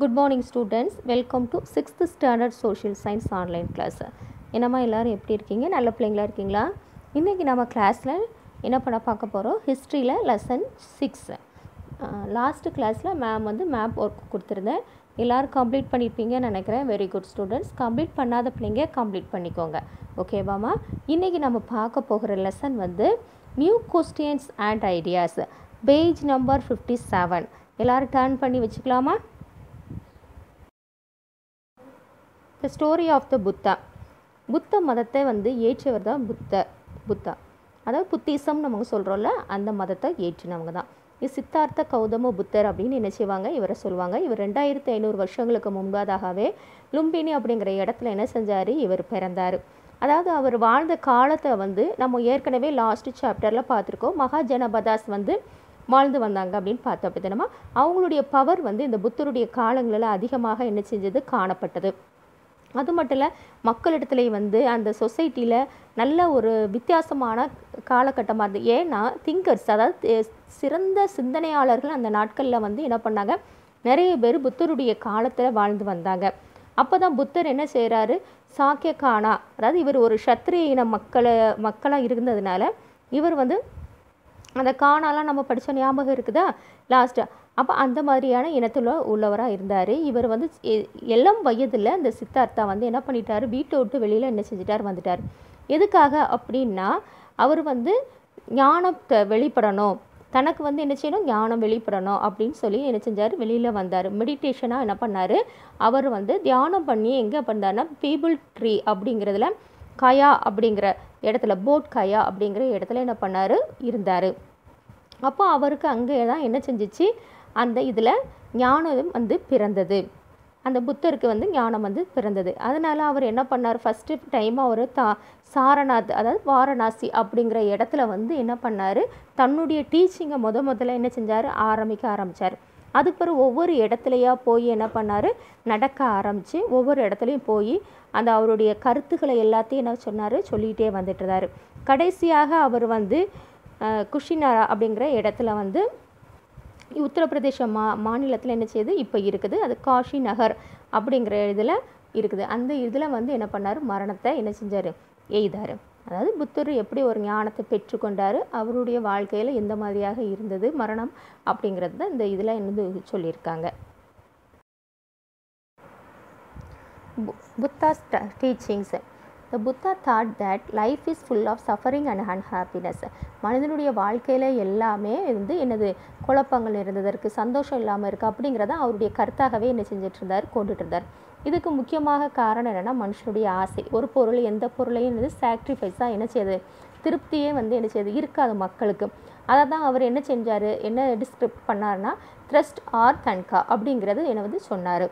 good morning students welcome to sixth standard social science online class என்னம்மா எல்லோரும் எப்படி இருக்கீங்க நல்ல பிள்ளைங்களா இருக்கீங்களா இன்றைக்கி நம்ம கிளாஸில் என்ன பண்ண பார்க்க போகிறோம் ஹிஸ்ட்ரியில் லெசன் சிக்ஸ் லாஸ்ட்டு கிளாஸில் மேம் வந்து மேப் ஒர்க் கொடுத்துருந்தேன் எல்லோரும் கம்ப்ளீட் பண்ணியிருப்பீங்கன்னு நினைக்கிறேன் வெரி குட் ஸ்டூடெண்ட்ஸ் கம்ப்ளீட் பண்ணாத பிள்ளைங்க கம்ப்ளீட் பண்ணிக்கோங்க ஓகேவாம்மா இன்றைக்கி நம்ம பார்க்க போகிற லெசன் வந்து new questions and ideas page number fifty seven எல்லோரும் டர்ன் பண்ணி வச்சுக்கலாமா the story of the Buddha புத்த மதத்தை வந்து ஏற்றியவர் தான் புத்த புத்தா அதாவது புத்திசம் நமக்கு சொல்கிறோம்ல அந்த மதத்தை ஏற்றினவங்க தான் இது சித்தார்த்த கௌதம புத்தர் அப்படின்னு என்ன செய்வாங்க இவரை சொல்லுவாங்க இவர் ரெண்டாயிரத்தி ஐநூறு வருஷங்களுக்கு முன்பதாகவே லும்பினி அப்படிங்கிற இடத்துல என்ன செஞ்சார் இவர் பிறந்தார் அதாவது அவர் வாழ்ந்த காலத்தை வந்து நம்ம ஏற்கனவே லாஸ்ட் சாப்டரில் பார்த்துருக்கோம் மகாஜனபதாஸ் வந்து வாழ்ந்து வந்தாங்க அப்படின்னு பார்த்தோம் அப்படி தானமா அவங்களுடைய பவர் வந்து இந்த புத்தருடைய காலங்களில் அதிகமாக என்ன செஞ்சது காணப்பட்டது அது மட்டும் இல்லை மக்களிடத்துலேயும் வந்து அந்த சொசைட்டியில் நல்ல ஒரு வித்தியாசமான காலகட்டமாக இருந்தது ஏன்னா திங்கர்ஸ் அதாவது சிறந்த சிந்தனையாளர்கள் அந்த நாட்களில் வந்து என்ன பண்ணாங்க நிறைய பேர் புத்தருடைய காலத்தில் வாழ்ந்து வந்தாங்க அப்போ தான் புத்தர் என்ன செய்கிறாரு சாக்கிய கானா அதாவது இவர் ஒரு சத்திரிய இன மக்களை மக்களாக இருந்ததுனால இவர் வந்து அந்த காணாலாம் நம்ம படித்த ஞாபகம் இருக்குதா லாஸ்ட்டு அப்போ அந்த மாதிரியான இனத்தில் உள்ளவராக இருந்தார் இவர் வந்து எல்லாம் வயதில் இந்த சித்தார்த்தா வந்து என்ன பண்ணிட்டார் வீட்டை விட்டு வெளியில் என்ன செஞ்சிட்டார் வந்துட்டார் எதுக்காக அப்படின்னா அவர் வந்து ஞானத்தை வெளிப்படணும் தனக்கு வந்து என்ன செய்யணும் ஞானம் வெளிப்படணும் அப்படின்னு சொல்லி என்ன செஞ்சார் வெளியில் வந்தார் மெடிடேஷனாக என்ன பண்ணார் அவர் வந்து தியானம் பண்ணி எங்கே பண்ணார்னா பீபிள் ட்ரீ அப்படிங்கிறதுல கயா அப்படிங்கிற இடத்துல போட் கயா அப்படிங்கிற இடத்துல என்ன பண்ணார் இருந்தார் அப்போ அவருக்கு அங்கே தான் என்ன செஞ்சிச்சு அந்த இதில் ஞானம் வந்து பிறந்தது அந்த புத்தருக்கு வந்து ஞானம் வந்து பிறந்தது அதனால் அவர் என்ன பண்ணார் ஃபஸ்ட்டு டைம் அவர் தா சாரநாத் அதாவது வாரணாசி அப்படிங்கிற இடத்துல வந்து என்ன பண்ணார் தன்னுடைய டீச்சிங்கை முத முதல்ல என்ன செஞ்சார் ஆரம்பிக்க ஆரம்பித்தார் அதுக்கு பிறகு ஒவ்வொரு இடத்துலையா போய் என்ன பண்ணார் நடக்க ஆரம்பித்து ஒவ்வொரு இடத்துலையும் போய் அந்த அவருடைய கருத்துக்களை எல்லாத்தையும் என்ன சொன்னார் சொல்லிகிட்டே வந்துட்டு இருந்தார் கடைசியாக அவர் வந்து குஷினாரா அப்படிங்கிற இடத்துல வந்து உத்தரப்பிரதேச மா மாநிலத்தில் என்ன செய்யுது இப்போ இருக்குது அது காஷி நகர் அப்படிங்கிற இதில் இருக்குது அந்த இதில் வந்து என்ன பண்ணார் மரணத்தை என்ன செஞ்சார் எய்தார் அதாவது புத்தர் எப்படி ஒரு ஞானத்தை பெற்றுக்கொண்டார் அவருடைய வாழ்க்கையில் எந்த மாதிரியாக இருந்தது மரணம் அப்படிங்கிறது தான் இந்த இதில் என்னது சொல்லியிருக்காங்க Buddha's teachings the Buddha thought that life is full of suffering and unhappiness மனிதனுடைய வாழ்க்கையில் எல்லாமே வந்து என்னது குழப்பங்கள் இருந்ததற்கு சந்தோஷம் இல்லாமல் இருக்குது அப்படிங்கிறத அவருடைய கருத்தாகவே என்ன செஞ்சுட்டு இருந்தார் கொண்டுட்டு இருந்தார் இதுக்கு முக்கியமாக காரணம் என்னென்னா மனுஷனுடைய ஆசை ஒரு பொருள் எந்த பொருளையும் வந்து சாக்ரிஃபைஸாக என்ன செய்யுது திருப்தியே வந்து என்ன செய்யுது இருக்காது மக்களுக்கு அதை தான் அவர் என்ன செஞ்சார் என்ன டிஸ்கிரிப்ட் பண்ணார்னா த்ரஸ்ட் ஆர் தன்கா அப்படிங்கிறது என்ன வந்து சொன்னார்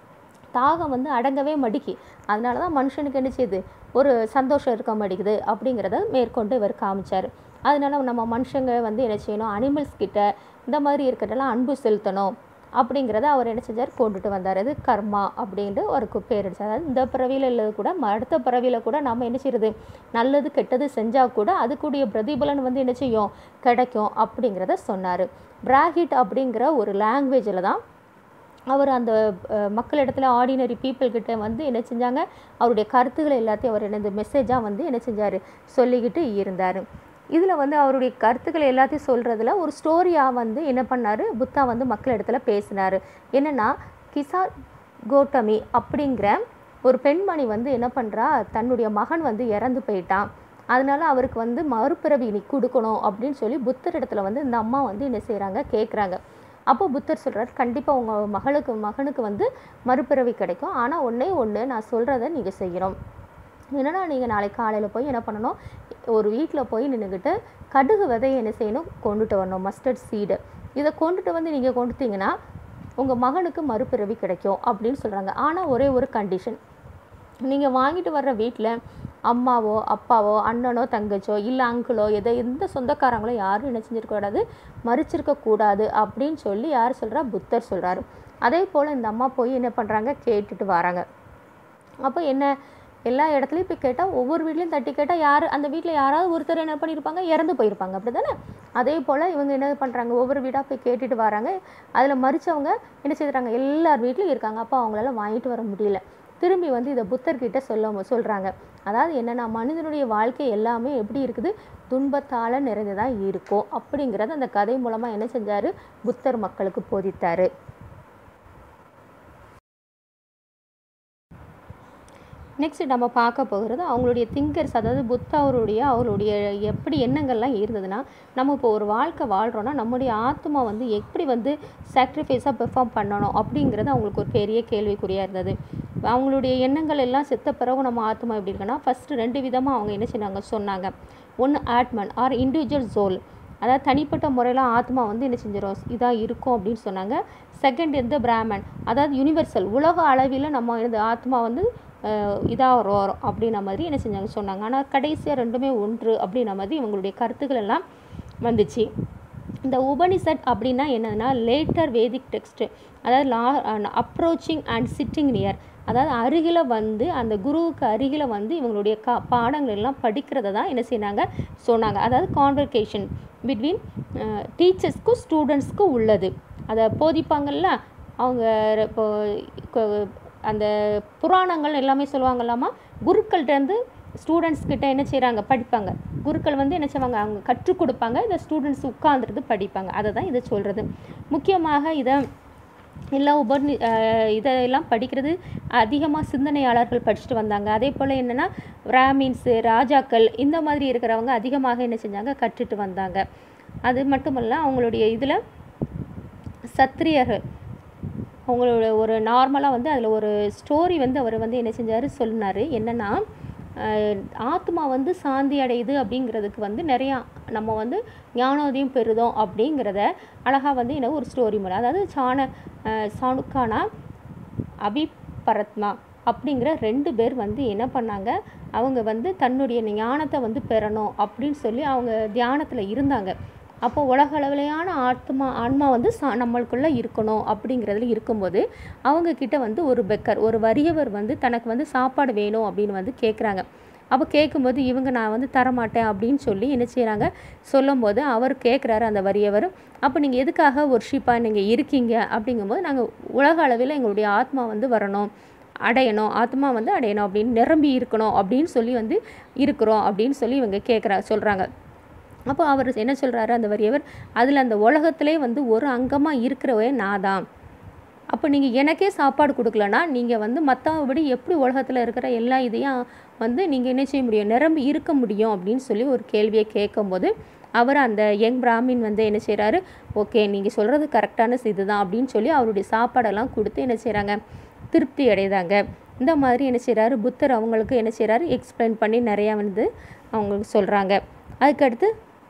தாகம் வந்து அடங்கவே மடிக்கி அதனால தான் மனுஷனுக்கு என்ன செய்யுது ஒரு சந்தோஷம் இருக்க மாட்டேங்குது அப்படிங்கிறத மேற்கொண்டு இவர் காமிச்சார் அதனால நம்ம மனுஷங்க வந்து என்ன செய்யணும் அனிமல்ஸ் கிட்ட இந்த மாதிரி இருக்கிறதெல்லாம் அன்பு செலுத்தணும் அப்படிங்கிறத அவர் என்ன செஞ்சார் கொண்டுட்டு வந்தார் அது கர்மா அப்படின்ட்டு ஒரு பேர் அடிச்சார் அதாவது இந்த பிறவியில் இல்லை கூட அடுத்த பிறவியில் கூட நம்ம என்ன செய்யறது நல்லது கெட்டது செஞ்சால் கூட அதுக்குடைய பிரதிபலன் வந்து என்ன செய்யும் கிடைக்கும் அப்படிங்கிறத சொன்னார் பிராகிட் அப்படிங்கிற ஒரு லாங்குவேஜில் தான் அவர் அந்த மக்களிடத்துல ஆர்டினரி பீப்புள்கிட்ட வந்து என்ன செஞ்சாங்க அவருடைய கருத்துக்களை எல்லாத்தையும் அவர் என்னது மெசேஜாக வந்து என்ன செஞ்சார் சொல்லிக்கிட்டு இருந்தார் இதில் வந்து அவருடைய கருத்துக்களை எல்லாத்தையும் சொல்கிறதுல ஒரு ஸ்டோரியாக வந்து என்ன பண்ணார் புத்தா வந்து மக்களிடத்துல பேசினார் என்னென்னா கிசார் கோட்டமி அப்படிங்கிற ஒரு பெண்மணி வந்து என்ன பண்ணுறா தன்னுடைய மகன் வந்து இறந்து போயிட்டான் அதனால அவருக்கு வந்து மறுபிறவி நீ கொடுக்கணும் அப்படின்னு சொல்லி புத்தர் இடத்துல வந்து இந்த அம்மா வந்து என்ன செய்கிறாங்க கேட்குறாங்க அப்போ புத்தர் சொல்கிறார் கண்டிப்பாக உங்கள் மகளுக்கு மகனுக்கு வந்து மறுபிறவி கிடைக்கும் ஆனால் ஒன்றே ஒன்று நான் சொல்கிறத நீங்கள் செய்யணும் என்னென்னா நீங்கள் நாளைக்கு காலையில் போய் என்ன பண்ணணும் ஒரு வீட்டில் போய் நின்றுக்கிட்டு கடுகு விதையை என்ன செய்யணும் கொண்டுட்டு வரணும் மஸ்டர்ட் சீடு இதை கொண்டுட்டு வந்து நீங்கள் கொண்டுட்டீங்கன்னா உங்கள் மகனுக்கு மறுபிறவி கிடைக்கும் அப்படின்னு சொல்கிறாங்க ஆனால் ஒரே ஒரு கண்டிஷன் நீங்கள் வாங்கிட்டு வர்ற வீட்டில் அம்மாவோ அப்பாவோ அண்ணனோ தங்கச்சோ இல்லை அங்கிளோ எதை எந்த சொந்தக்காரங்களோ யாரும் என்ன செஞ்சிருக்கக்கூடாது மறிச்சிருக்கக்கூடாது அப்படின்னு சொல்லி யார் சொல்கிறா புத்தர் சொல்கிறாரு அதே போல் இந்த அம்மா போய் என்ன பண்ணுறாங்க கேட்டுட்டு வராங்க அப்போ என்ன எல்லா இடத்துலையும் போய் கேட்டால் ஒவ்வொரு வீட்லையும் தட்டி கேட்டால் யார் அந்த வீட்டில் யாராவது ஒருத்தர் என்ன பண்ணியிருப்பாங்க இறந்து போயிருப்பாங்க அப்படி தானே அதே போல் இவங்க என்ன பண்ணுறாங்க ஒவ்வொரு வீடாக போய் கேட்டுட்டு வராங்க அதில் மறிச்சவங்க என்ன செய்கிறாங்க எல்லார் வீட்லையும் இருக்காங்க அப்போ அவங்களால வாங்கிட்டு வர முடியல திரும்பி வந்து இதை புத்தர்கிட்ட சொல்ல சொல்கிறாங்க அதாவது என்னென்னா மனிதனுடைய வாழ்க்கை எல்லாமே எப்படி இருக்குது துன்பத்தால் நிறைந்ததாக இருக்கும் அப்படிங்கிறத அந்த கதை மூலமாக என்ன செஞ்சார் புத்தர் மக்களுக்கு போதித்தார் நெக்ஸ்ட் நம்ம பார்க்க போகிறது அவங்களுடைய திங்கர்ஸ் அதாவது புத்தா அவருடைய அவருடைய எப்படி எண்ணங்கள்லாம் இருந்ததுன்னா நம்ம இப்போ ஒரு வாழ்க்கை வாழ்கிறோன்னா நம்முடைய ஆத்மா வந்து எப்படி வந்து சாக்ரிஃபைஸாக பெர்ஃபார்ம் பண்ணணும் அப்படிங்கிறது அவங்களுக்கு ஒரு பெரிய கேள்விக்குறியாக இருந்தது அவங்களுடைய எண்ணங்கள் எல்லாம் செத்த பிறகு நம்ம ஆத்மா எப்படி இருக்குன்னா ஃபஸ்ட்டு ரெண்டு விதமாக அவங்க என்ன செய்றாங்க சொன்னாங்க ஒன்று ஆட்மன் ஆர் இண்டிவிஜுவல் சோல் அதாவது தனிப்பட்ட முறையில் ஆத்மா வந்து என்ன செஞ்சிடும் இதாக இருக்கும் அப்படின்னு சொன்னாங்க செகண்ட் இந்த பிராமன் அதாவது யுனிவர்சல் உலக அளவில் நம்ம இந்த ஆத்மா வந்து இதாக வரும் அப்படின்ன மாதிரி என்ன செஞ்சாங்க சொன்னாங்க ஆனால் கடைசியாக ரெண்டுமே ஒன்று அப்படின்ன மாதிரி இவங்களுடைய கருத்துக்கள் எல்லாம் வந்துச்சு இந்த உபனிஷத் அப்படின்னா என்னதுன்னா லேட்டர் வேதிக் டெக்ஸ்ட்டு அதாவது லா அப்ரோச்சிங் அண்ட் சிட்டிங் நியர் அதாவது அருகில் வந்து அந்த குருவுக்கு அருகில் வந்து இவங்களுடைய கா பாடங்கள் எல்லாம் படிக்கிறத தான் என்ன செய்னாங்க சொன்னாங்க அதாவது கான்வர்கேஷன் பிட்வீன் டீச்சர்ஸ்க்கும் ஸ்டூடெண்ட்ஸ்க்கும் உள்ளது அதை போதிப்பாங்கள்ல அவங்க இப்போ கொ- அந்த புராணங்கள் எல்லாமே சொல்லுவாங்கல்லாமா குருக்கள்கிட்டருந்து ஸ்டூடெண்ட்ஸ் கிட்ட என்ன செய்கிறாங்க படிப்பாங்க குருக்கள் வந்து என்ன செய்வாங்க அவங்க கற்றுக் கொடுப்பாங்க இதை ஸ்டூடெண்ட்ஸ் உட்கார்ந்துருந்து படிப்பாங்க அதை தான் இதை சொல்கிறது முக்கியமாக இதை எல்லா உபர்ணி அஹ் இதெல்லாம் படிக்கிறது அதிகமாக சிந்தனையாளர்கள் படிச்சுட்டு வந்தாங்க அதே போல் என்னென்னா பிராமின்ஸு ராஜாக்கள் இந்த மாதிரி இருக்கிறவங்க அதிகமாக என்ன செஞ்சாங்க கற்றுட்டு வந்தாங்க அது மட்டுமல்ல அவங்களுடைய இதில் சத்திரியர்கள் அவங்களோட ஒரு நார்மலாக வந்து அதில் ஒரு ஸ்டோரி வந்து அவர் வந்து என்ன செஞ்சார் சொன்னார் என்னென்னா ஆத்மா வந்து சாந்தி அடையுது அப்படிங்கிறதுக்கு வந்து நிறையா நம்ம வந்து ஞானோதயம் பெறுதோம் அப்படிங்கிறத அழகாக வந்து என்ன ஒரு ஸ்டோரி மூலம் அதாவது சாண அஹ் சாணுக்கானா அபிபரத்மா அப்படிங்கிற ரெண்டு பேர் வந்து என்ன பண்ணாங்க அவங்க வந்து தன்னுடைய ஞானத்தை வந்து பெறணும் அப்படின்னு சொல்லி அவங்க தியானத்தில் இருந்தாங்க அப்போ உலக அளவிலையான ஆத்மா ஆன்மா வந்து சா நம்மளுக்குள்ளே இருக்கணும் அப்படிங்கிறதுல இருக்கும்போது அவங்க கிட்ட வந்து ஒரு பெக்கர் ஒரு வறியவர் வந்து தனக்கு வந்து சாப்பாடு வேணும் அப்படின்னு வந்து கேட்குறாங்க அப்போ கேட்கும்போது இவங்க நான் வந்து தரமாட்டேன் அப்படின்னு சொல்லி என்ன செய்கிறாங்க சொல்லும்போது அவர் கேட்குறாரு அந்த வறியவர் அப்போ நீங்கள் எதுக்காக ஒரு ஷிப்பாக நீங்கள் இருக்கீங்க அப்படிங்கும்போது நாங்கள் உலக அளவில் எங்களுடைய ஆத்மா வந்து வரணும் அடையணும் ஆத்மா வந்து அடையணும் அப்படின்னு நிரம்பி இருக்கணும் அப்படின்னு சொல்லி வந்து இருக்கிறோம் அப்படின்னு சொல்லி இவங்க கேட்குறா சொல்கிறாங்க அப்போ அவர் என்ன சொல்கிறாரு அந்த வறியவர் அதில் அந்த உலகத்திலே வந்து ஒரு அங்கமாக இருக்கிறவே நான் தான் அப்போ நீங்கள் எனக்கே சாப்பாடு கொடுக்கலனா நீங்கள் வந்து மற்றபடி எப்படி உலகத்தில் இருக்கிற எல்லா இதையும் வந்து நீங்கள் என்ன செய்ய முடியும் நிரம்பி இருக்க முடியும் அப்படின்னு சொல்லி ஒரு கேள்வியை கேட்கும்போது அவர் அந்த யங் பிராமின் வந்து என்ன செய்கிறாரு ஓகே நீங்கள் சொல்கிறது கரெக்டான இதுதான் அப்படின்னு சொல்லி அவருடைய சாப்பாடெல்லாம் கொடுத்து என்ன செய்கிறாங்க திருப்தி அடைதாங்க இந்த மாதிரி என்ன செய்கிறாரு புத்தர் அவங்களுக்கு என்ன செய்கிறாரு எக்ஸ்பிளைன் பண்ணி நிறையா வந்து அவங்களுக்கு சொல்கிறாங்க அதுக்கடுத்து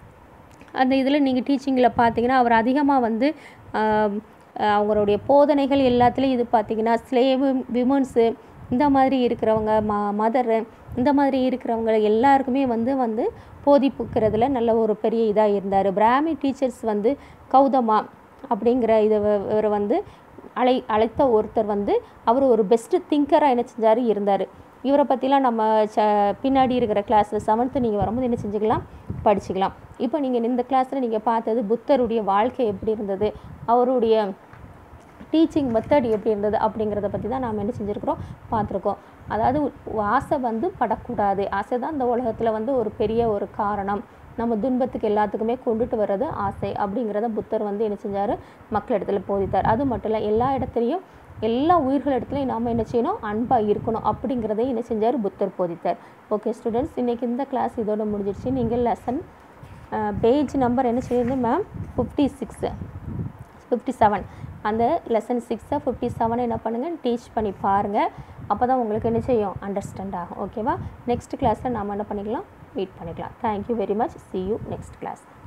அந்த இதில் நீங்கள் டீச்சிங்கில் பார்த்தீங்கன்னா அவர் அதிகமாக வந்து ஆம், அஹ் அவங்களுடைய போதனைகள் எல்லாத்துலேயும் இது பார்த்தீங்கன்னா ஸ்லேவு விமன்ஸு இந்த மாதிரி இருக்கிறவங்க ம மதர் இந்த மாதிரி இருக்கிறவங்க எல்லாருக்குமே வந்து வந்து போதிப்புக்கிறதுல நல்ல ஒரு பெரிய இதாக இருந்தார் பிராமி டீச்சர்ஸ் வந்து கௌதமா அப்படிங்கிற இதை இவர் வந்து அழை அழைத்த ஒருத்தர் வந்து அவர் ஒரு பெஸ்ட்டு திங்கராக என்ன செஞ்சார் இருந்தார் இவரை பற்றிலாம் நம்ம ச பின்னாடி இருக்கிற கிளாஸில் செவன்த்து நீங்கள் வரும்போது என்ன செஞ்சுக்கலாம் படிச்சுக்கலாம் இப்போ நீங்கள் இந்த கிளாஸில் நீங்கள் பார்த்தது புத்தருடைய வாழ்க்கை எப்படி இருந்தது அவருடைய டீச்சிங் மெத்தட் எப்படி இருந்தது அப்படிங்கிறத பற்றி தான் நாம் என்ன செஞ்சுருக்கிறோம் பார்த்துருக்கோம் அதாவது உ- ஆசை வந்து படக்கூடாது ஆசை தான் இந்த உலகத்தில் வந்து ஒரு பெரிய ஒரு காரணம் நம்ம துன்பத்துக்கு எல்லாத்துக்குமே கொண்டுட்டு வர்றது ஆசை அப்படிங்கிறத புத்தர் வந்து என்ன செஞ்சார் மக்களிடத்துல போதித்தார் அது மட்டும் இல்லை எல்லா இடத்துலையும் எல்லா உயிர்கள் இடத்துலையும் நாம் என்ன செய்யணும் அன்பாக இருக்கணும் அப்படிங்கிறதையும் என்ன செஞ்சார் புத்தர் போதித்தார் ஓகே ஸ்டூடெண்ட்ஸ் இன்றைக்கி இந்த கிளாஸ் இதோட முடிஞ்சிடுச்சு நீங்கள் லெசன் பேஜ் நம்பர் என்ன செய்யுது ma'am fifty six fifty seven அந்த லெசன் சிக்ஸை ஃபிஃப்டி செவனை என்ன பண்ணுங்கள் டீச் பண்ணி பாருங்கள் அப்போ தான் உங்களுக்கு என்ன செய்யும் அண்டர்ஸ்டாண்ட் ஆகும் ஓகேவா நெக்ஸ்ட் கிளாஸில் நாம் என்ன பண்ணிக்கலாம் வெயிட் பண்ணிக்கலாம் thank you very much see you next class